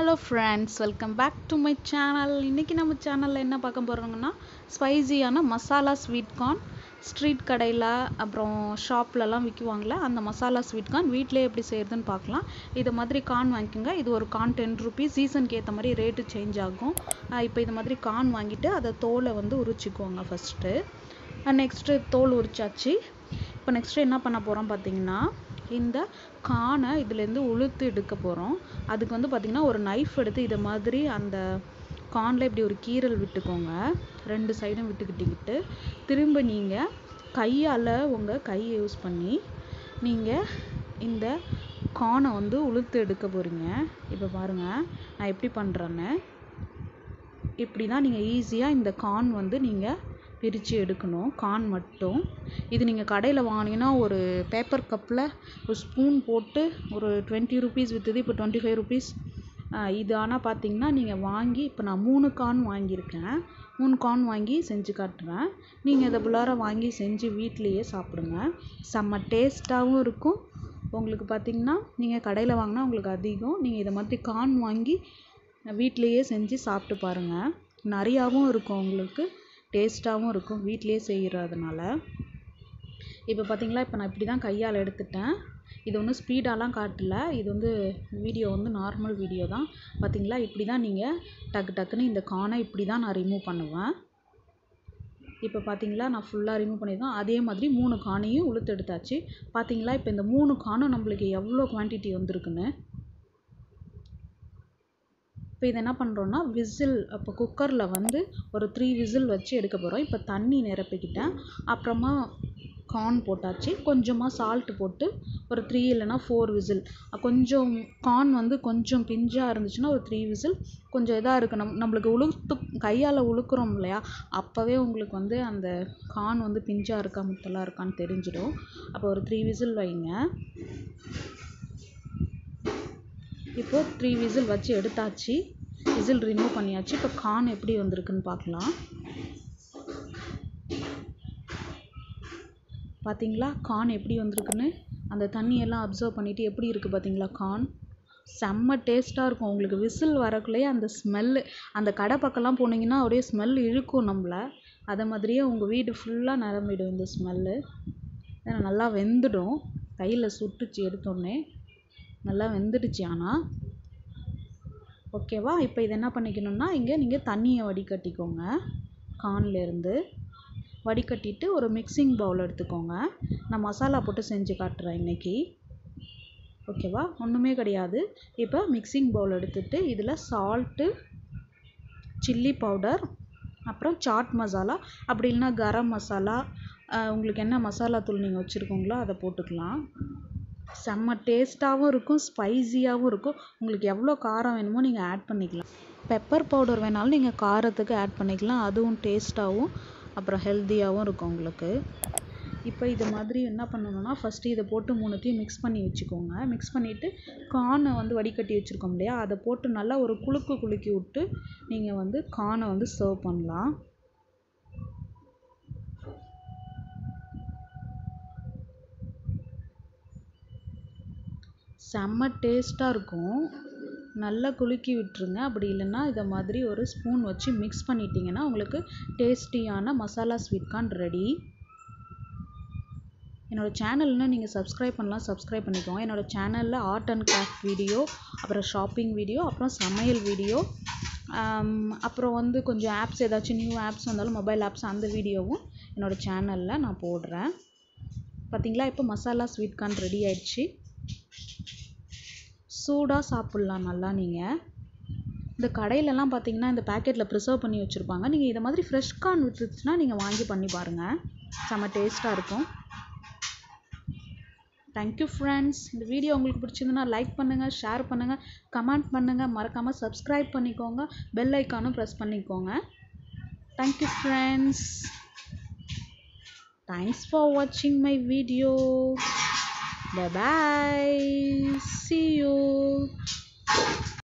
Hello friends welcome back to my channel இன்றைக்கி நம்ம சேனலில் என்ன பார்க்க போகிறோங்கன்னா ஸ்பைசியான மசாலா ஸ்வீட் கார்ன் ஸ்ட்ரீட் கடையில் அப்புறம் ஷாப்லலாம் விற்குவாங்களே அந்த மசாலா ஸ்வீட் கார்ன் வீட்டிலே எப்படி செய்கிறதுன்னு பார்க்கலாம் இது மாதிரி கார்ன் வாங்கிக்கோங்க இது ஒரு கார்ன் டென் ருபீஸ் சீசனுக்கு ஏற்ற மாதிரி ரேட்டு சேஞ்ச் ஆகும் இப்போ இது மாதிரி கார்ன் வாங்கிட்டு அதை தோலை வந்து உரிச்சிக்குவாங்க ஃபஸ்ட்டு நெக்ஸ்ட்டு தோல் உரிச்சாச்சு இப்போ நெக்ஸ்ட்டு என்ன பண்ண போகிறோம் பார்த்தீங்கன்னா இந்த கானை இதுலேருந்து உளுத்து எடுக்க போகிறோம் அதுக்கு வந்து பார்த்திங்கன்னா ஒரு நைஃப் எடுத்து இதை மாதிரி அந்த கானில் இப்படி ஒரு கீரல் விட்டுக்கோங்க ரெண்டு சைடும் விட்டுக்கிட்டிக்கிட்டு திரும்ப நீங்கள் கையால் உங்கள் கையை யூஸ் பண்ணி நீங்கள் இந்த கானை வந்து உளுத்து எடுக்க போகிறீங்க இப்போ பாருங்கள் நான் எப்படி பண்ணுறேன்னு இப்படி தான் நீங்கள் ஈஸியாக இந்த கான் வந்து நீங்கள் பிரித்து எடுக்கணும் கான் மட்டும் இது நீங்கள் கடையில் வாங்கினீங்கன்னா ஒரு பேப்பர் கப்பில் ஒரு ஸ்பூன் போட்டு ஒரு டுவெண்ட்டி ருபீஸ் விற்றுது இப்போ டுவெண்ட்டி ஃபைவ் ருபீஸ் இது ஆனால் பார்த்தீங்கன்னா நீங்கள் வாங்கி இப்போ நான் மூணு கான் வாங்கியிருக்கேன் மூணு கான் வாங்கி செஞ்சு காட்டுறேன் நீங்கள் இதை புள்ளார வாங்கி செஞ்சு வீட்லேயே சாப்பிடுங்க செம்ம டேஸ்ட்டாகவும் இருக்கும் உங்களுக்கு பார்த்திங்கன்னா நீங்கள் கடையில் வாங்கினா உங்களுக்கு அதிகம் நீங்கள் இதை மாதிரி கான் வாங்கி வீட்லேயே செஞ்சு சாப்பிட்டு பாருங்கள் நிறையாவும் இருக்கும் உங்களுக்கு டேஸ்ட்டாகவும் இருக்கும் வீட்லேயே செய்கிறதுனால இப்போ பார்த்தீங்களா இப்போ நான் இப்படி தான் கையால் எடுத்துட்டேன் இது ஒன்றும் ஸ்பீடாலாம் காட்டல இது வந்து வீடியோ வந்து நார்மல் வீடியோ தான் பார்த்தீங்களா இப்படி தான் நீங்கள் டக்கு டக்குன்னு இந்த கானை இப்படி தான் நான் ரிமூவ் பண்ணுவேன் இப்போ பார்த்தீங்களா நான் ஃபுல்லாக ரிமூவ் பண்ணியிருக்கேன் அதே மாதிரி மூணு கானையும் உளுத்து எடுத்தாச்சு பார்த்தீங்களா இப்போ இந்த மூணு கானும் நம்மளுக்கு எவ்வளோ குவான்டிட்டி வந்திருக்குன்னு இப்போ இது என்ன பண்ணுறோன்னா விசில் அப்போ குக்கரில் வந்து ஒரு த்ரீ விசில் வச்சு எடுக்க போகிறோம் இப்போ தண்ணி நிரப்பிக்கிட்டேன் அப்புறமா கார்ன் போட்டாச்சு கொஞ்சமாக சால்ட்டு போட்டு ஒரு த்ரீ இல்லைனா ஃபோர் விசில் கொஞ்சம் கார்ன் வந்து கொஞ்சம் பிஞ்சாக இருந்துச்சுன்னா ஒரு த்ரீ விசில் கொஞ்சம் இதாக இருக்குது நம் நம்மளுக்கு உளுத்து கையால் உழுக்குறோம் இல்லையா அப்போவே உங்களுக்கு வந்து அந்த கார்ன் வந்து பிஞ்சாக இருக்கா முத்தலாக இருக்கான்னு தெரிஞ்சிடும் அப்போ ஒரு த்ரீ விசில் வைங்க இப்போது த்ரீ விசில் வச்சு எடுத்தாச்சு விசில் ரிமூவ் பண்ணியாச்சு இப்போ கான் எப்படி வந்திருக்குன்னு பார்க்கலாம் பார்த்தீங்களா கான் எப்படி வந்திருக்குன்னு அந்த தண்ணியெல்லாம் அப்சர்வ் பண்ணிவிட்டு எப்படி இருக்குது பார்த்தீங்களா கான் செம்ம டேஸ்ட்டாக இருக்கும் உங்களுக்கு விசில் வரக்குள்ளேயே அந்த ஸ்மெல்லு அந்த கடை பக்கம்லாம் போனீங்கன்னா அப்படியே ஸ்மெல் இழுக்கும் நம்மளை அதை மாதிரியே உங்கள் வீடு ஃபுல்லாக நிரம்பிடும் இந்த ஸ்மெல்லு நல்லா வெந்துடும் கையில் சுட்டுச்சு எடுத்தோடனே நல்லா வெந்துடுச்சு ஆனால் ஓகேவா இப்போ இது என்ன பண்ணிக்கணும்னா இங்கே நீங்கள் தண்ணியை வடிகட்டிக்கோங்க கான்லேருந்து வடிகட்டிட்டு ஒரு மிக்சிங் பவுல் எடுத்துக்கோங்க நான் மசாலா போட்டு செஞ்சு காட்டுறேன் இன்றைக்கி ஓகேவா ஒன்றுமே கிடையாது இப்போ மிக்சிங் பவுல் எடுத்துகிட்டு இதில் சால்ட்டு சில்லி பவுடர் அப்புறம் சாட் மசாலா அப்படி இல்லைனா கரம் மசாலா உங்களுக்கு என்ன மசாலா தூள் நீங்கள் வச்சுருக்கோங்களோ அதை போட்டுக்கலாம் செம்ம டேஸ்ட்டாகவும் இருக்கும் ஸ்பைஸியாகவும் இருக்கும் உங்களுக்கு எவ்வளோ காரம் வேணுமோ நீங்கள் ஆட் பண்ணிக்கலாம் பெப்பர் பவுடர் வேணாலும் நீங்கள் காரத்துக்கு ஆட் பண்ணிக்கலாம் அதுவும் டேஸ்ட்டாகவும் அப்புறம் ஹெல்த்தியாகவும் இருக்கும் உங்களுக்கு இப்போ இது மாதிரி என்ன பண்ணணும்னா ஃபஸ்ட்டு இதை போட்டு மூணுத்தையும் மிக்ஸ் பண்ணி வச்சுக்கோங்க மிக்ஸ் பண்ணிவிட்டு கார்னை வந்து வடிகட்டி வச்சுருக்கோம் இல்லையா அதை போட்டு நல்லா ஒரு குலுக்கு குலுக்கி விட்டு நீங்கள் வந்து கார்னை வந்து சர்வ் பண்ணலாம் செம்ம டேஸ்ட்டாக இருக்கும் நல்லா குலுக்கி விட்டுருங்க அப்படி இல்லைன்னா இதை மாதிரி ஒரு ஸ்பூன் வச்சு மிக்ஸ் பண்ணிட்டீங்கன்னா உங்களுக்கு டேஸ்டியான மசாலா ஸ்வீட் கார்ன் ரெடி என்னோடய சேனல்னு நீங்கள் சப்ஸ்கிரைப் பண்ணலாம் சப்ஸ்கிரைப் பண்ணிக்கோங்க என்னோடய சேனலில் ஆர்ட் அண்ட் கிராஃப்ட் வீடியோ அப்புறம் ஷாப்பிங் வீடியோ அப்புறம் சமையல் வீடியோ அப்புறம் வந்து கொஞ்சம் ஆப்ஸ் ஏதாச்சும் நியூ ஆப்ஸ் வந்தாலும் மொபைல் ஆப்ஸ் அந்த வீடியோவும் என்னோடய சேனலில் நான் போடுறேன் பார்த்தீங்களா இப்போ மசாலா ஸ்வீட் கார்ன் ரெடி ஆயிடுச்சு சூடாக சாப்பிட்லாம் நல்லா நீங்கள் இந்த கடையிலலாம் பார்த்தீங்கன்னா இந்த பேக்கெட்டில் ப்ரிசர்வ் பண்ணி வச்சுருப்பாங்க நீங்கள் இதை மாதிரி ஃப்ரெஷ் கார்ன் விட்டுருச்சுன்னா நீங்கள் வாங்கி பண்ணி பாருங்கள் செம்ம டேஸ்ட்டாக இருக்கும் தேங்க்யூ ஃப்ரெண்ட்ஸ் இந்த வீடியோ உங்களுக்கு பிடிச்சிருந்துன்னா லைக் பண்ணுங்கள் ஷேர் பண்ணுங்கள் கமெண்ட் பண்ணுங்கள் மறக்காமல் சப்ஸ்கிரைப் பண்ணிக்கோங்க பெல் ஐக்கானும் ப்ரெஸ் பண்ணிக்கோங்க தேங்க்யூ ஃப்ரெண்ட்ஸ் தேங்க்ஸ் ஃபார் வாட்சிங் my video Bye bye. See you.